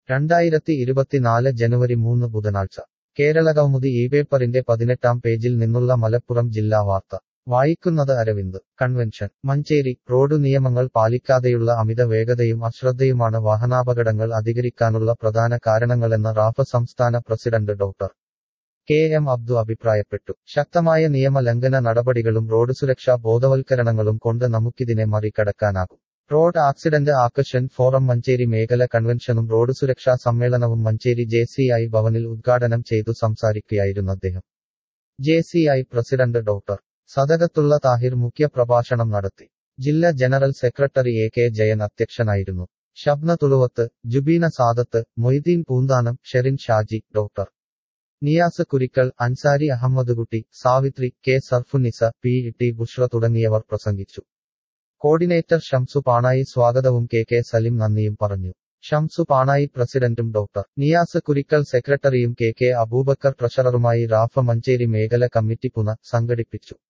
രണ്ടായിരത്തി ഇരുപത്തിനാല് ജനുവരി മൂന്ന് ബുധനാഴ്ച കേരളകൗമുദി ഈ പേപ്പറിന്റെ പതിനെട്ടാം പേജിൽ നിന്നുള്ള മലപ്പുറം ജില്ലാ വാർത്ത വായിക്കുന്നത് അരവിന്ദ് കൺവെൻഷൻ മഞ്ചേരി റോഡു നിയമങ്ങൾ പാലിക്കാതെയുള്ള അമിത വേഗതയും അശ്രദ്ധയുമാണ് വാഹനാപകടങ്ങൾ അധികരിക്കാനുള്ള പ്രധാന കാരണങ്ങളെന്ന് റാഫ് സംസ്ഥാന president doctor K M Abdu അഭിപ്രായപ്പെട്ടു ശക്തമായ നിയമ ലംഘന നടപടികളും റോഡ് സുരക്ഷാ ബോധവൽക്കരണങ്ങളും കൊണ്ട് നമുക്കിതിനെ മറികടക്കാനാകും road accident action forum Manjeri മേഖല കൺവെൻഷനും റോഡ് സുരക്ഷാ സമ്മേളനവും മഞ്ചേരി ജെ സി ഐ ഭവനിൽ ഉദ്ഘാടനം ചെയ്തു സംസാരിക്കുകയായിരുന്നു അദ്ദേഹം J C I president doctor Sadakathulla Thahir മുഖ്യ പ്രഭാഷണം നടത്തി ജില്ലാ general secretary A K Jayan അധ്യക്ഷനായിരുന്നു Shabna Thuluvath Jubeena Sadath Moideen Poonthanam Sherin Shaji doctor Niyas Kurikkal Ansari Ahammedkutty Savithri K Sarfunisa P T Bushra തുടങ്ങിയവർ പ്രസംഗിച്ചു കോർഡിനേറ്റർ ഷംസു പാണായി സ്വാഗതവും കെ കെ സലിം നന്ദിയും പറഞ്ഞു ഷംസു പാണായി പ്രസിഡന്റും ഡോക്ടർ നിയാസ് കുരിക്കൽ സെക്രട്ടറിയും കെ കെ അബൂബക്കർ ട്രഷററുമായി റാഫ മഞ്ചേരി മേഖല കമ്മിറ്റി പുന സംഘടിപ്പിച്ചു